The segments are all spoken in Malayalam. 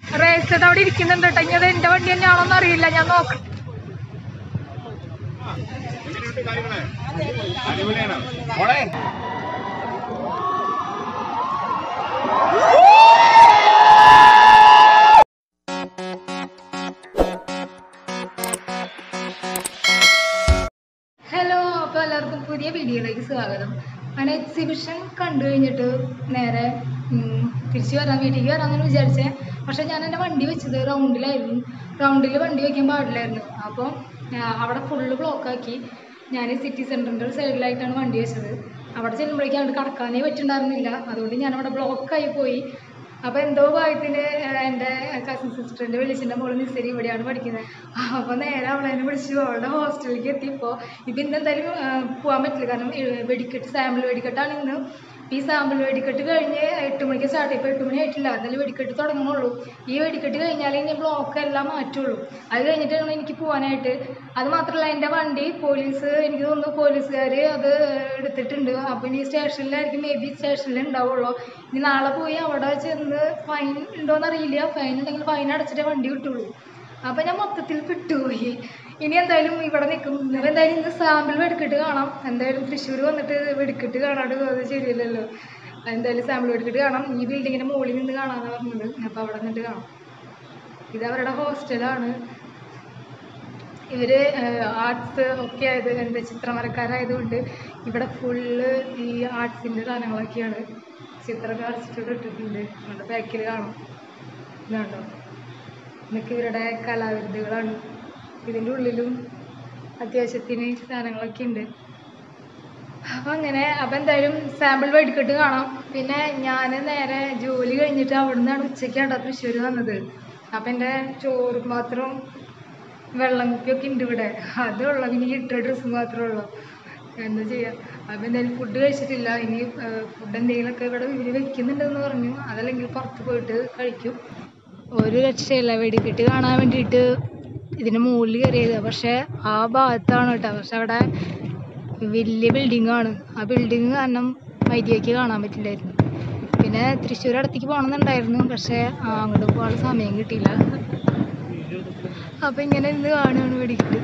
റേസഡ് അവിടെ ഇരിക്കുന്നുണ്ട് കേട്ടോ ഇനി അത് എന്റെ വണ്ടി തന്നെയാണോന്ന് അറിയില്ല ഞാൻ നോക്കാം എങ്ങനെയുണ്ട് കാര്യങ്ങള് അടിപൊളിയാണ് മോളെ ഹലോ അപ്പോൾ എല്ലാവർക്കും പുതിയ വീഡിയോയിലേക്ക് സ്വാഗതം അങ്ങനെ എക്സിബിഷൻ കണ്ടു കഴിഞ്ഞിട്ട് നേരെ ഉം, തിരിച്ചു വരാൻ വീട്ടിലേക്ക് വരാമെന്ന് വിചാരിച്ചേ പക്ഷെ ഞാൻ എൻ്റെ വണ്ടി വെച്ചത് റൗണ്ടിലായിരുന്നു റൗണ്ടിൽ വണ്ടി വെക്കാൻ പാടില്ലായിരുന്നു അപ്പോൾ അവിടെ ഫുള്ള് ബ്ലോക്കാക്കി ഞാൻ സിറ്റി സെൻറ്ററിൻ്റെ സൈഡിലായിട്ടാണ് വണ്ടി വെച്ചത് അവിടെ ചെല്ലുമ്പോഴേക്കും അവിടെ കടക്കാനേ പറ്റുണ്ടായിരുന്നില്ല അതുകൊണ്ട് ഞാൻ അവിടെ ബ്ലോക്കായി പോയി അപ്പോൾ എന്തോ ഭാഗ്യത്തിന് ഏഹ്, എൻ്റെ കസിൻ സിസ്റ്ററിൻ്റെ വെളിച്ചിൻ്റെ മോള് നിസ്സരി ഇവിടെയാണ് പഠിക്കുന്നത് അപ്പോൾ നേരെ അവളെ വിളിച്ചു അവളുടെ ഹോസ്റ്റലിലേക്ക് എത്തിയപ്പോൾ ഇപ്പം ഇന്ന് എന്തായാലും ഏഹ്, പോകാൻ പറ്റില്ല കാരണം ഏഹ്, വെടിക്കെട്ട് സാമ്പിൾ വെടിക്കെട്ടാണ് ഇന്ന് ഈ സാമ്പിൾ വെടിക്കെട്ട് കഴിഞ്ഞ് എട്ട് മണിക്ക് സ്റ്റാർട്ട് ഇപ്പോൾ എട്ട് മണി ആയിട്ടില്ല എന്നാലും വെടിക്കെട്ട് തുടങ്ങണുള്ളൂ ഈ വെടിക്കെട്ട് കഴിഞ്ഞാലേ ഇനി ബ്ലോക്ക് എല്ലാം മാറ്റുള്ളൂ അത് കഴിഞ്ഞിട്ടാണ് എനിക്ക് പോകാനായിട്ട് അത് മാത്രമല്ല എൻ്റെ വണ്ടി പോലീസ് എനിക്ക് തോന്നുന്നു പോലീസുകാർ അത് എടുത്തിട്ടുണ്ട് അപ്പോൾ ഇനി സ്റ്റേഷനിലായിരിക്കും മേ ബി സ്റ്റേഷനിൽ ഉണ്ടാവുള്ളൂ ഇനി നാളെ പോയി അവിടെ ചെന്ന് ഫൈൻ ഉണ്ടോയെന്ന് അറിയില്ല ഫൈൻ ഉണ്ടെങ്കിൽ ഫൈൻ അടച്ചിട്ടേ വണ്ടി കിട്ടുള്ളൂ അപ്പം ഞാൻ മൊത്തത്തിൽ വിട്ടുപോയി ഇനി എന്തായാലും ഇവിടെ നിൽക്കും ഇപ്പം എന്തായാലും ഇന്ന് സാമ്പിൾ വെടിക്കെട്ട് കാണാം എന്തായാലും തൃശ്ശൂർ വന്നിട്ട് വെടിക്കെട്ട് കാണാണ്ട് പോകുന്നത് ശരിയല്ലല്ലോ എന്തായാലും സാമ്പിൾ വെടിക്കെട്ട് കാണാം ഈ ബിൽഡിങ്ങിൻ്റെ മുകളിൽ നിന്ന് കാണാമെന്ന് പറഞ്ഞത് അപ്പോൾ അവിടെ നിന്നിട്ട് കാണാം ഇത് അവരുടെ ഹോസ്റ്റലാണ് ഇവര് ആർട്സ് ഒക്കെ ആയത് എന്താ ചിത്രമരക്കാരായതുകൊണ്ട് ഇവിടെ ഫുള്ള് ഈ ആർട്സിൻ്റെ സാധനങ്ങളൊക്കെയാണ് ചിത്രമൊക്കെ വരച്ചിട്ട് ഇട്ടിട്ടുണ്ട് നമ്മുടെ ബാക്കിൽ കാണാം ഇതാണ്ടോ ഇതൊക്കെ ഇവരുടെ കലാവിരുദ്ധകളാണ് ഇതിൻ്റെ ഉള്ളിലും അത്യാവശ്യത്തിന് സാധനങ്ങളൊക്കെ ഉണ്ട് അപ്പം അങ്ങനെ അപ്പം എന്തായാലും സാമ്പിൾ വെടിക്കെട്ട് കാണാം പിന്നെ ഞാൻ നേരെ ജോലി കഴിഞ്ഞിട്ട് അവിടെ നിന്നാണ് ഉച്ചയ്ക്കാണ് തൃശ്ശൂർ വന്നത് അപ്പം എൻ്റെ ചോറ് മാത്രം വെള്ളം കുപ്പിയൊക്കെ ഉണ്ട് ഇവിടെ അതുള്ള പിന്നെ ഈ ഇട്ട ഡ്രസ്സ് മാത്രമേ ഉള്ളൂ എന്താ ചെയ്യുക അപ്പം എന്തായാലും ഫുഡ് കഴിച്ചിട്ടില്ല ഇനി ഫുഡ് എന്തെങ്കിലുമൊക്കെ ഇവിടെ ഇവർ വെക്കുന്നുണ്ടെന്ന് പറഞ്ഞു അതല്ലെങ്കിൽ പുറത്ത് പോയിട്ട് കഴിക്കും ഒരു രക്ഷയില്ല വെടിക്കെട്ട് കാണാൻ വേണ്ടിയിട്ട് ഇതിന് മുകളിൽ കയറിയത് പക്ഷേ ആ ഭാഗത്താണ് കേട്ടോ പക്ഷെ അവിടെ വലിയ ബിൽഡിംഗ് ആണ് ആ ബിൽഡിങ് കാരണം മര്യാദയ്ക്ക് കാണാൻ പറ്റില്ലായിരുന്നു പിന്നെ തൃശ്ശൂർ അടുത്തേക്ക് പോകണമെന്നുണ്ടായിരുന്നു പക്ഷേ ആ, അങ്ങോട്ട് പോകാനുള്ള സമയം കിട്ടിയില്ല അപ്പം ഇങ്ങനെ ഇരുന്ന് കാണുകയാണ് വെടിക്കെട്ട്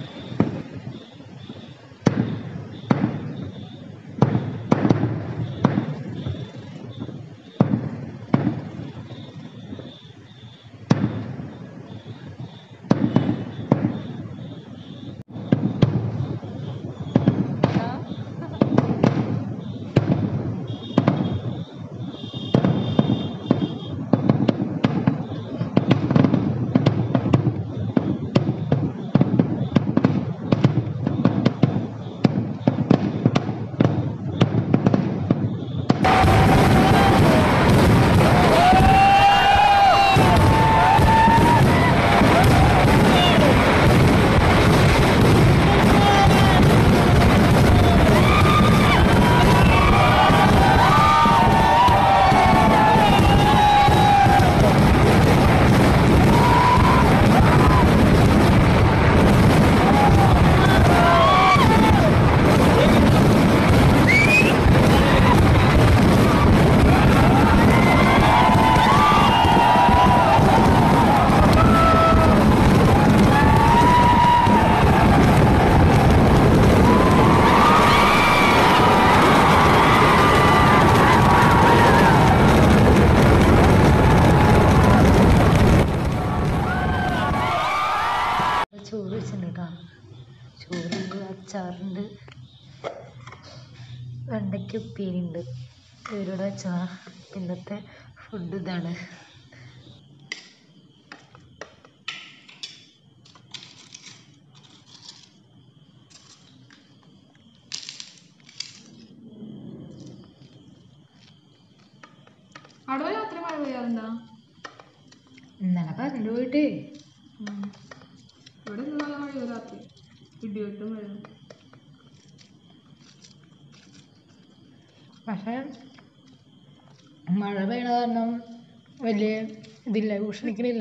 ചോറ് വെച്ചിട്ടുണ്ട് കേട്ടോ ചോറുണ്ട് അച്ചാറുണ്ട് വെണ്ടയ്ക്ക് ഉപ്പേരിയുണ്ട് ഇവരോട് വെച്ചാ ഇന്നത്തെ ഫുഡ് ഇതാണ് അവിടെ രാത്രി മഴ പെയ്യാറുണ്ടോ ഇന്നലെ കറണ്ട് പോയിട്ട് ഇവിടെ ഇന്ന് നല്ല മഴ രാത്രി ഇടിവെട്ടും മഴ പക്ഷേ മഴ പെയ്യണ കാരണം വലിയ ഇതില്ല ഭൂഷണിക്കണില്ല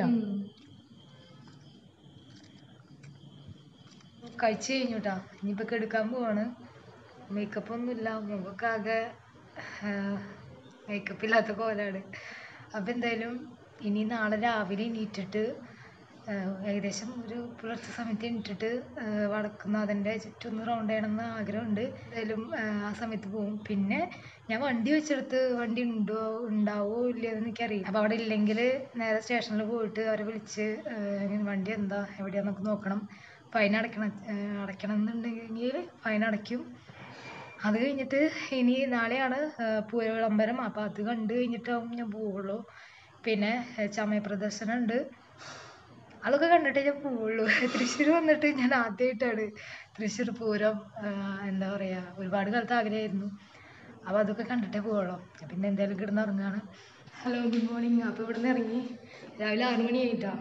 കഴിച്ചു കഴിഞ്ഞു കേട്ടോ ഇനിയിപ്പോൾ കെടുക്കാൻ പോവാണ് മേക്കപ്പ് ഒന്നുമില്ല മുഖമൊക്കെ ആകെ മേക്കപ്പ് ഇല്ലാത്ത കോലാണ് അപ്പം എന്തായാലും ഇനി നാളെ രാവിലെ എണീറ്റിട്ട് ആഹ് ഏകദേശം ഒരു പുലർച്ചെ സമയത്ത് എണീറ്റിട്ട് ആഹ് വടക്കുന്നാഥൻ്റെ ചുറ്റും ഒന്ന് റൗണ്ട് ചെയ്യണമെന്ന് ആഗ്രഹമുണ്ട് എന്തായാലും ആഹ് ആ സമയത്ത് പോകും പിന്നെ ഞാൻ വണ്ടി വെച്ചെടുത്ത് വണ്ടി ഉണ്ടോ ഉണ്ടാവോ ഇല്ലയോ എന്ന് എനിക്കറിയില്ല അപ്പോൾ അവിടെ ഇല്ലെങ്കിൽ നേരെ സ്റ്റേഷനിൽ പോയിട്ട് അവരെ വിളിച്ച് ആഹ് ഇങ്ങനെ വണ്ടി എന്താ എവിടെയാന്നൊക്കെ നോക്കണം ഫൈൻ അടയ്ക്കണം ആഹ് അടയ്ക്കണം എന്നുണ്ടെങ്കിൽ ഫൈൻ അടയ്ക്കും അത് കഴിഞ്ഞിട്ട് ഇനി നാളെയാണ് ആഹ് പൂര വിളംബരം അപ്പോൾ അത് കണ്ട് കഴിഞ്ഞിട്ടാവും ഞാൻ പോവുള്ളൂ പിന്നെ ആഹ് ചമയ പ്രദർശനം ഉണ്ട് അതൊക്കെ കണ്ടിട്ടേ ഞാൻ പോവുള്ളൂ തൃശ്ശൂർ വന്നിട്ട് ഞാൻ ആദ്യമായിട്ടാണ് തൃശ്ശൂർ പൂരം ആഹ് എന്താ പറയുക ഒരുപാട് കാലത്ത് ആഗ്രഹമായിരുന്നു അപ്പോൾ അതൊക്കെ കണ്ടിട്ടേ പോവുള്ളൂ പിന്നെ എന്തായാലും കിടന്ന് ഇറങ്ങുകയാണ് ഹലോ ഗുഡ് മോർണിംഗ് അപ്പോൾ ഇവിടുന്ന് ഇറങ്ങി രാവിലെ ആറ് മണി ആയിട്ടാണ്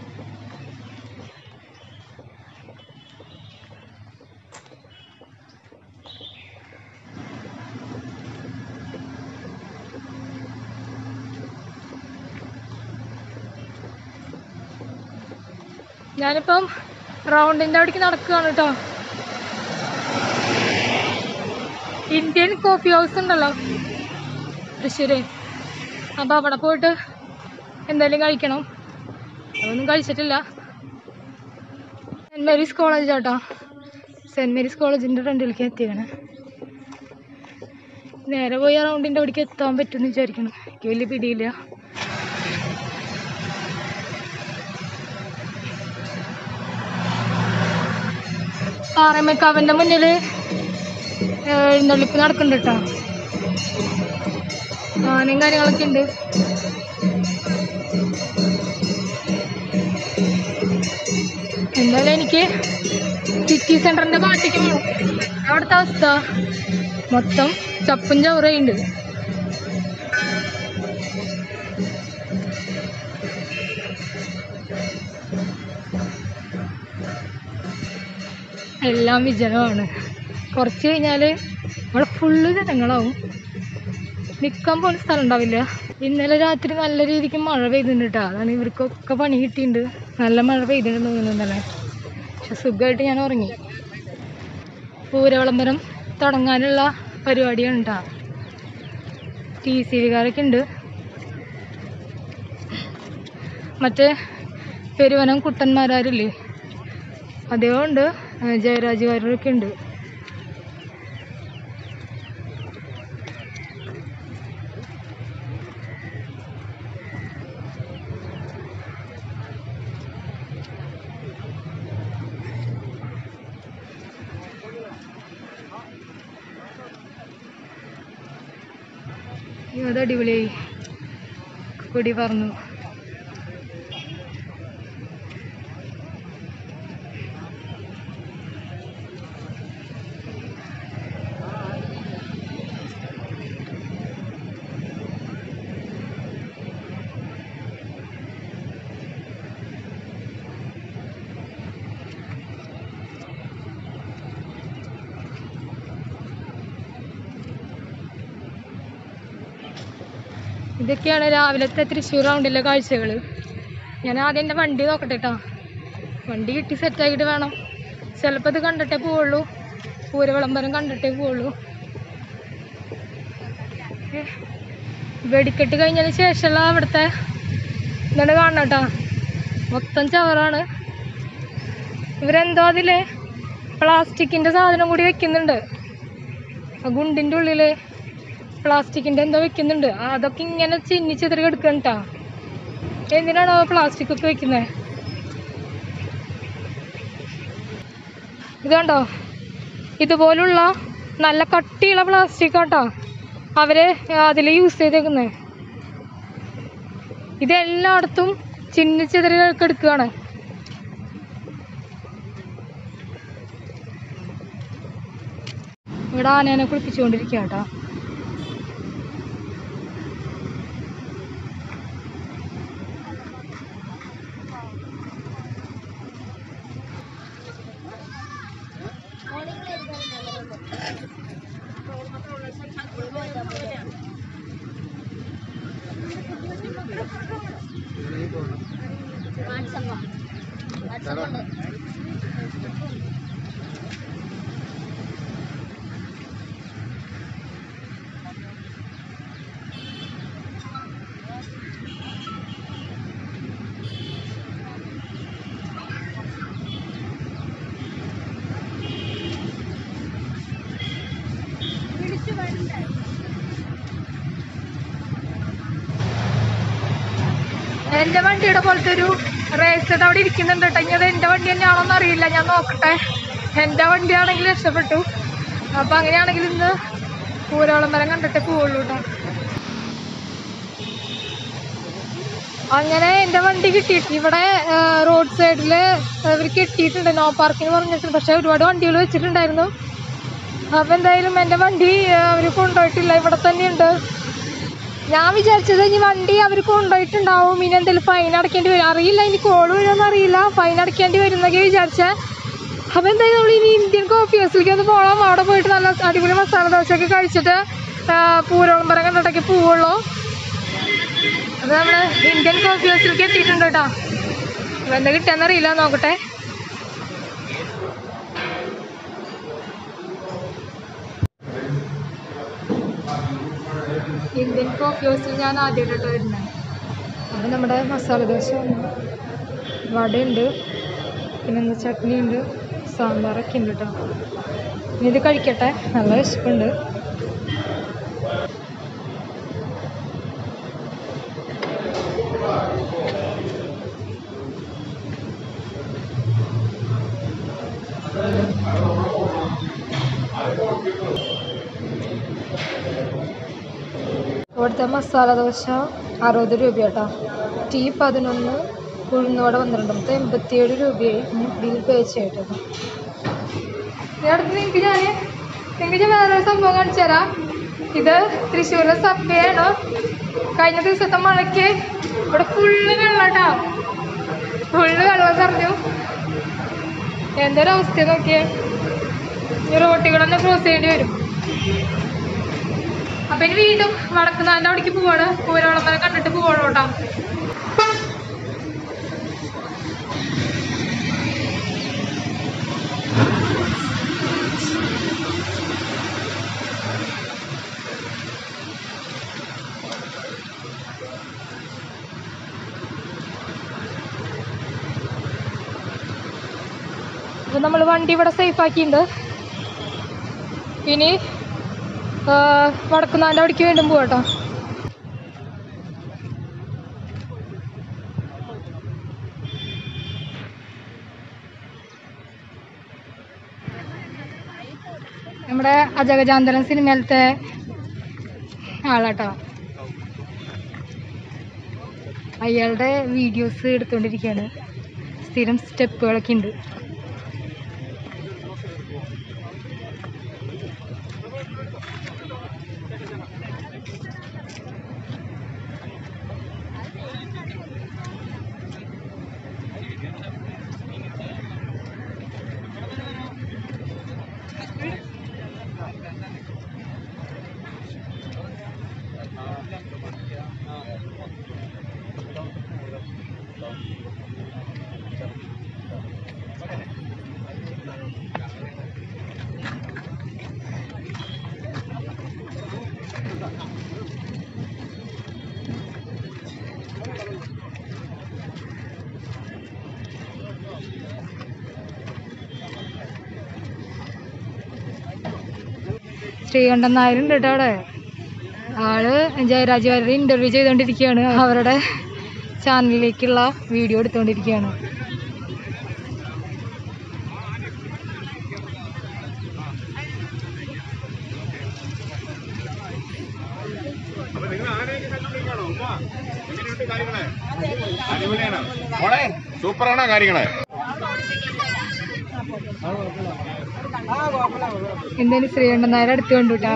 ഞാനിപ്പം റൗണ്ടിൻ്റെ അവിടേക്ക് നടക്കുകയാണ് കേട്ടോ ഇന്ത്യൻ കോഫി ഹൗസ് ഉണ്ടല്ലോ തൃശ്ശൂര് അപ്പോൾ അവിടെ പോയിട്ട് എന്തായാലും കഴിക്കണം അതൊന്നും കഴിച്ചിട്ടില്ല സെൻറ് മേരീസ് കോളേജ് കേട്ടോ സെൻറ് മേരീസ് കോളേജിൻ്റെ ഫ്രണ്ടിലേക്ക് എത്തിയാണ് നേരെ പോയി ആ റൗണ്ടിൻ്റെ അവിടേക്ക് എത്താൻ പറ്റുമെന്ന് വിചാരിക്കണം എനിക്ക് വലിയ പിടിയില്ല പാറമേക്കാവിൻ്റെ മുന്നിൽ എഴുന്നള്ളിപ്പ് നടക്കുന്നുണ്ട് കേട്ടോ ആനയും കാര്യങ്ങളൊക്കെ ഉണ്ട് എന്തായാലും എനിക്ക് സിറ്റി സെൻറ്ററിൻ്റെ ഭാഗത്തേക്ക് പോകണം അവിടുത്തെ അവസ്ഥ മൊത്തം ചപ്പും ചവറയുണ്ട് എല്ലാം വിജനമാണ് കുറച്ച് കഴിഞ്ഞാൽ ഇവിടെ ഫുള്ള് ജനങ്ങളാവും നിൽക്കാൻ പോലും സ്ഥലം ഉണ്ടാവില്ല ഇന്നലെ രാത്രി നല്ല രീതിക്ക് മഴ പെയ്തിട്ടുണ്ട് കേട്ടോ അതാണ് ഇവർക്കൊക്കെ പണി കിട്ടിയിട്ടുണ്ട് നല്ല മഴ പെയ്തിട്ടുണ്ട് തോന്നുന്നു ഇന്നലെ പക്ഷെ സുഖമായിട്ട് ഞാൻ ഉറങ്ങി പൂരവിളംബരം തുടങ്ങാനുള്ള പരിപാടിയാണ് കേട്ടോ ടി സി വികാരൊക്കെ ഉണ്ട് മറ്റേ പെരുവനം കുട്ടന്മാരാരില്ലേ അതേകൊണ്ട് ജയരാജ് വാര്യരൊക്കെ ഉണ്ട് അയ്യോ, അത് അടിപൊളിയായി കൊടി പറന്നു ഇതൊക്കെയാണ് രാവിലത്തെ തൃശ്ശൂർ റൗണ്ടിലെ കാഴ്ചകൾ ഞാൻ ആദ്യം എൻ്റെ വണ്ടി നോക്കട്ടെ കേട്ടോ വണ്ടി കിട്ടി സെറ്റാക്കിയിട്ട് വേണം ചിലപ്പോൾ ഇത് കണ്ടിട്ടേ പോവുള്ളൂ പൂര വിളംബരം കണ്ടിട്ടേ പോവുള്ളൂ ഏ, വെടിക്കെട്ട് കഴിഞ്ഞതിന് ശേഷമുള്ള അവിടുത്തെ ഇതാണ് കാണണം കേട്ടോ മൊത്തം ചവറാണ് ഇവരെന്തോ അതിൽ പ്ലാസ്റ്റിക്കിൻ്റെ സാധനം കൂടി വെക്കുന്നുണ്ട് ആ ഗുണ്ടിൻ്റെ ഉള്ളിൽ പ്ലാസ്റ്റിക്കിൻ്റെ എന്തോ വെക്കുന്നുണ്ട് ആ, അതൊക്കെ ഇങ്ങനെ ചിന്നി ചിതറി എടുക്കണം കേട്ടോ എന്തിനാണോ പ്ലാസ്റ്റിക് ഒക്കെ വെക്കുന്നത് ഇത് കണ്ടോ ഇതുപോലുള്ള നല്ല കട്ടിയുള്ള പ്ലാസ്റ്റിക് കേട്ടോ അവര് അതിൽ യൂസ് ചെയ്തേക്കുന്നത് ഇതെല്ലായിടത്തും ചിന്നി ചിതറി എടുക്കുകയാണ് ഇവിടെ ആനേനെ കുളിപ്പിച്ചുകൊണ്ടിരിക്കുക കേട്ടോ എൻ്റെ വണ്ടിയുടെ പോലത്തെ ഒരു റേസഡ് അവിടെ ഇരിക്കുന്നുണ്ട് കേട്ടോ ഇനി അത് എൻ്റെ വണ്ടി തന്നെയാണോ എന്ന് അറിയില്ല ഞാൻ നോക്കട്ടെ എൻ്റെ വണ്ടിയാണെങ്കിൽ രക്ഷപ്പെട്ടു അപ്പം അങ്ങനെയാണെങ്കിൽ ഇന്ന് പൂരോളം വരെ കണ്ടിട്ടേ പോവുള്ളൂ കേട്ടോ അങ്ങനെ എൻ്റെ വണ്ടി കിട്ടിയിട്ട് ഇവിടെ റോഡ് സൈഡിൽ ഇവർ കിട്ടിയിട്ടുണ്ട് നോ പാർക്കിംഗ് പറഞ്ഞിട്ടുണ്ട് പക്ഷേ ഒരുപാട് വണ്ടികൾ വെച്ചിട്ടുണ്ടായിരുന്നു അപ്പം എന്തായാലും എൻ്റെ വണ്ടി അവർ കൊണ്ടുപോയിട്ടില്ല ഇവിടെ തന്നെയുണ്ട് ഞാൻ വിചാരിച്ചത് ഇനി വണ്ടി അവർ കൊണ്ടുപോയിട്ടുണ്ടാവും ഇനി എന്തെങ്കിലും ഫൈൻ അടയ്ക്കേണ്ടി വരും അറിയില്ല ഇനി കോൾ വരുമെന്ന് അറിയില്ല ഫൈൻ അടയ്ക്കേണ്ടി വരും എന്നൊക്കെ വിചാരിച്ചേ അപ്പോൾ എന്തായാലും നമ്മൾ ഇനി ഇന്ത്യൻ കോഫി ഹൗസിലേക്ക് ഒന്ന് പോകണം അവിടെ പോയിട്ട് നല്ല അടിപൊളി മസാല ദോശയൊക്കെ കഴിച്ചിട്ട് പൂരോളമ്പരം കണ്ടിട്ടൊക്കെ പോവുള്ളൂ അത് നമ്മൾ ഇന്ത്യൻ കോഫി ഹൗസിലേക്ക് എത്തിയിട്ടുണ്ട് കേട്ടോ അപ്പോൾ എന്താ കിട്ടുകയെന്നറിയില്ല നോക്കട്ടെ ഇന്ത്യൻ കോഫി ഹൗസിൽ ഞാൻ ആദ്യമായിട്ടോ വരുന്നത് അപ്പം നമ്മുടെ മസാല ദോശ ഉണ്ട് വടയുണ്ട് പിന്നെ എന്താ ചട്നി ഉണ്ട് സാമ്പാറൊക്കെ ഉണ്ട് കേട്ടോ ഇനി ഇത് കഴിക്കട്ടെ നല്ല വിശപ്പുണ്ട് ഇവിടുത്തെ മസാല ദോശ അറുപത് രൂപ കേട്ടോ ടീ പതിനൊന്ന് ഉഴുന്നുവട പന്ത്രണ്ട് മൊത്തം എൺപത്തിയേഴ് രൂപയായി ഇനി ബിൽ പേ ചെയ്തിട്ട് അടുത്ത് നിങ്ങൾക്ക് ഞാൻ നിങ്ങൾക്ക് ഞാൻ വേറൊരു സംഭവം കാണിച്ചു തരാം ഇത് തൃശ്ശൂരിലെ സബ്വേയാണ് കഴിഞ്ഞ ദിവസത്തെ മഴയ്ക്ക് ഇവിടെ ഫുള്ള് വെള്ളം കേട്ടോ ഫുള്ള് വെള്ളം നിറഞ്ഞു എന്തൊരു അവസ്ഥ നോക്കിയേ ഈ റോട്ടുകളൊന്ന് ക്രോസ് ചെയ്യേണ്ടി വരും അപ്പൊ ഇനി വീണ്ടും വടക്കുന്നാൻ്റെ അവിടേക്ക് പോവാണ് പൂരോളം വരെ കണ്ടിട്ട് പോവാണ് കേട്ടോ അപ്പൊ നമ്മൾ വണ്ടി ഇവിടെ സേഫ് ആക്കിയിട്ടുണ്ട് ഇനി വടക്കുന്നാൻ്റെ അവിടേക്ക് വീണ്ടും പോവാട്ടോ നമ്മുടെ അജഗജാന്തരം സിനിമയിലത്തെ ആളാട്ടോ അയാളുടെ വീഡിയോസ് എടുത്തുകൊണ്ടിരിക്കുകയാണ് സ്ഥിരം സ്റ്റെപ്പുകളൊക്കെ ഉണ്ട് ശ്രീകണ്ഠൻ നായരുണ്ട് കേട്ടോ അവിടെ ആള് ജയരാജ് വാര്യരെ ഇന്റർവ്യൂ ചെയ്തുകൊണ്ടിരിക്കുകയാണ് അവരുടെ ചാനലിലേക്കുള്ള വീഡിയോ എടുത്തുകൊണ്ടിരിക്കുകയാണ് അപ്പൊ നിങ്ങൾ ആനയൊക്കെ കണ്ടുപിടിക്കണോ ഉമ്മ എങ്ങനെയുണ്ട് കാര്യങ്ങളെ അടിപൊളിയാണ് മോളെ സൂപ്പറാണോ കാര്യങ്ങളെ എന്തായാലും ശ്രീകണ്ഠൻ നായർ അടുത്ത് കണ്ടു കേട്ടോ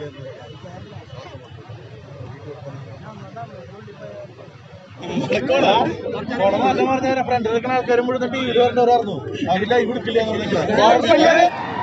ഫ്രണ്ട് എടുക്കുന്ന ആൾക്കാരും മുഴുവൻ ടി വിയിൽ വരണ്ടവരായിരുന്നു അതിൽ ലൈവ് എടുക്കില്ല